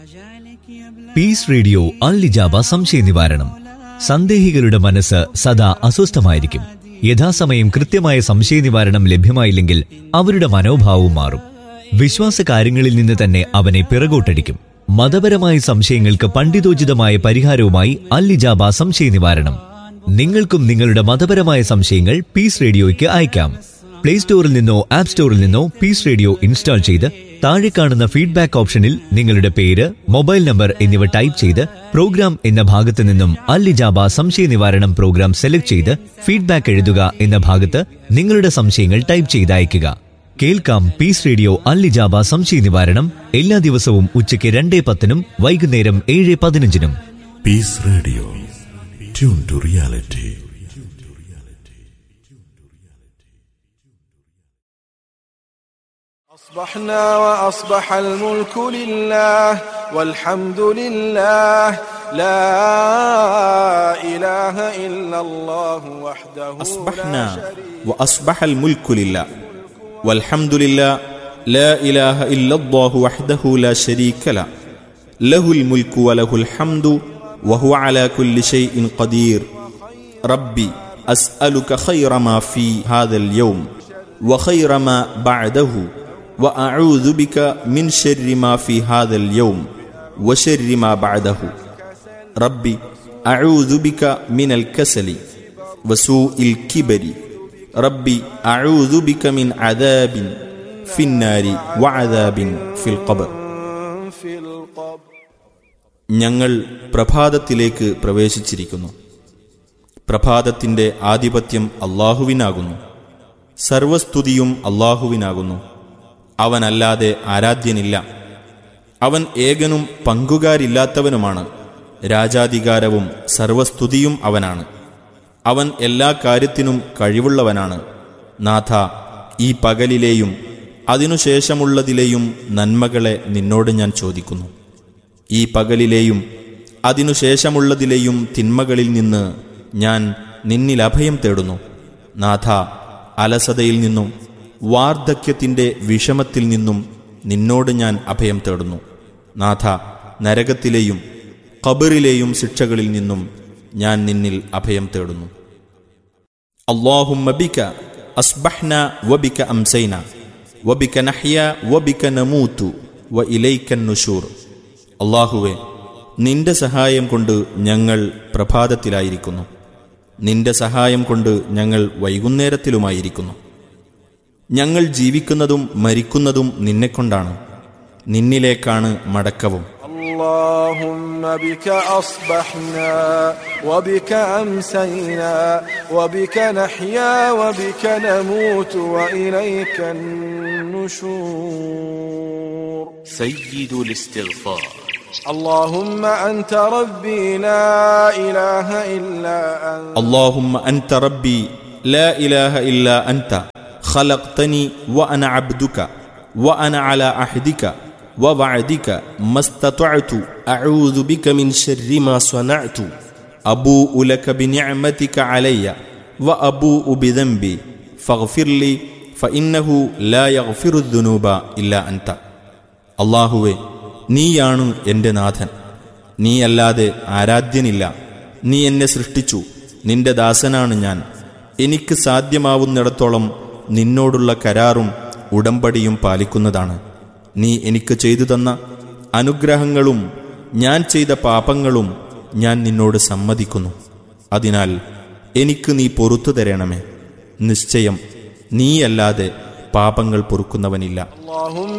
piece radio അൽലിജാബ സംശയ നിവാരണം സന്ദേഹികളുടെ മനസ്സ് സദാ അസ്വസ്ഥമായിരിക്കും യഥാസമയം കൃത്യമായ സംശയ നിവാരണം ലഭ്യമായില്ലെങ്കിൽ അവരുടെ മനോഭാവവും മാറും വിശ്വാസ കാര്യങ്ങളിൽ നിന്ന് തന്നെ അവനെ പിറകോട്ടടിക്കും മതപരമായ സംശയങ്ങൾക്ക് പണ്ഡിതോചിതമായ പരിഹാരവുമായി അല്ലിജാബ സംശയ നിവാരണം നിങ്ങൾക്കും നിങ്ങളുടെ മതപരമായ സംശയങ്ങൾ പീസ് റേഡിയോയ്ക്ക് അയക്കാം പ്ലേ സ്റ്റോറിൽ നിന്നോ ആപ്പ് സ്റ്റോറിൽ നിന്നോ പീസ് റേഡിയോ ഇൻസ്റ്റാൾ ചെയ്ത് താഴെ കാണുന്ന ഫീഡ്ബാക്ക് ഓപ്ഷനിൽ നിങ്ങളുടെ പേര് മൊബൈൽ നമ്പർ എന്നിവ ടൈപ്പ് ചെയ്ത് പ്രോഗ്രാം എന്ന ഭാഗത്ത് നിന്നും അല്ലിജാബ സംശയ നിവാരണം പ്രോഗ്രാം സെലക്ട് ചെയ്ത് ഫീഡ്ബാക്ക് എഴുതുക എന്ന ഭാഗത്ത് നിങ്ങളുടെ സംശയങ്ങൾ ടൈപ്പ് ചെയ്ത് അയയ്ക്കുക കേൾക്കാം പീസ് റേഡിയോ അല്ലിജാബ സംശയ നിവാരണം എല്ലാ ദിവസവും ഉച്ചയ്ക്ക് രണ്ടേ പത്തിനും വൈകുന്നേരം ഏഴ് പതിനഞ്ചിനും peace radio tune to reality أصبحنا وأصبح الملك لله والحمد لله لا إله إلا الله وحده لا أصبحنا شريك وأصبح الملك لله والحمد لله لا إله إلا الله وحده لا شريك له له الملك وله الحمد وهو على كل شيء قدير ربي أسألك خير ما في هذا اليوم وخير ما بعده وأعوذ بك من شر ما في هذا اليوم وشر ما بعده ربي أعوذ بك من الكسل وسوء الكبر ربي أعوذ بك من عذاب في النار وعذاب في القبر في القبر ഞങ്ങൾ പ്രഭാതത്തിലേക്ക് പ്രവേശിച്ചിരിക്കുന്നു പ്രഭാതത്തിന്റെ ആധിപത്യം അള്ളാഹുവിനാകുന്നു സർവസ്തുതിയും അള്ളാഹുവിനാകുന്നു അവനല്ലാതെ ആരാധ്യനില്ല അവൻ ഏകനും പങ്കുകാരില്ലാത്തവനുമാണ് രാജാധികാരവും സർവസ്തുതിയും അവനാണ് അവൻ എല്ലാ കാര്യത്തിനും കഴിവുള്ളവനാണ് നാഥ ഈ പകലിലെയും അതിനുശേഷമുള്ളതിലെയും നന്മകളെ നിന്നോട് ഞാൻ ചോദിക്കുന്നു ഈ പകലിലെയും അതിനുശേഷമുള്ളതിലെയും തിന്മകളിൽ നിന്ന് ഞാൻ നിന്നിൽ അഭയം തേടുന്നു നാഥ അലസതയിൽ നിന്നും വാർദ്ധക്യത്തിൻ്റെ വിഷമത്തിൽ നിന്നും നിന്നോട് ഞാൻ അഭയം തേടുന്നു നാഥ നരകത്തിലെയും ഖബറിലെയും ശിക്ഷകളിൽ നിന്നും ഞാൻ നിന്നിൽ അഭയം തേടുന്നു اللهم بك أصبحنا وبك أمسينا وبك نحيا وبك نموت وإليك النشور അള്ളാഹുവെ നിന്റെ സഹായം കൊണ്ട് ഞങ്ങൾ പ്രഭാതത്തിലായിരിക്കുന്നു നിന്റെ സഹായം കൊണ്ട് ഞങ്ങൾ വൈകുന്നേരത്തിലുമായിരിക്കുന്നു ഞങ്ങൾ ജീവിക്കുന്നതും മരിക്കുന്നതും നിന്നെക്കൊണ്ടാണ് നിന്നിലേക്കാണ് മടക്കവും اللهم بك أصبحنا وبك أمسينا وبك نحيا وبك نموت وإليك النشور سيد الاستغفار اللهم أنت ربي لا إله إلا أنت اللهم أنت ربي لا إله إلا أنت خلقتني وأنا عبدك وأنا على عهدك ووعدك ما استطعت أعوذ بك من شر ما صنعت أبوء لك بنعمتك علي وأبوء بذنبي فاغفر لي فإنه لا يغفر الذنوب إلا أنت അള്ളാഹുവെ നീയാണ് എൻ്റെ നാഥൻ നീയല്ലാതെ ആരാധ്യനില്ല നീ എന്നെ സൃഷ്ടിച്ചു നിന്റെ ദാസനാണ് ഞാൻ എനിക്ക് സാധ്യമാവുന്നിടത്തോളം നിന്നോടുള്ള കരാറും ഉടമ്പടിയും പാലിക്കുന്നതാണ് നീ എനിക്ക് ചെയ്തു തന്ന അനുഗ്രഹങ്ങളും ഞാൻ ചെയ്ത പാപങ്ങളും ഞാൻ നിന്നോട് സമ്മതിക്കുന്നു അതിനാൽ എനിക്ക് നീ പൊറത്തു തരണമേ നിശ്ചയം നീയല്ലാതെ പാപങ്ങൾ പൊറുക്കുന്നവനില്ല اللهم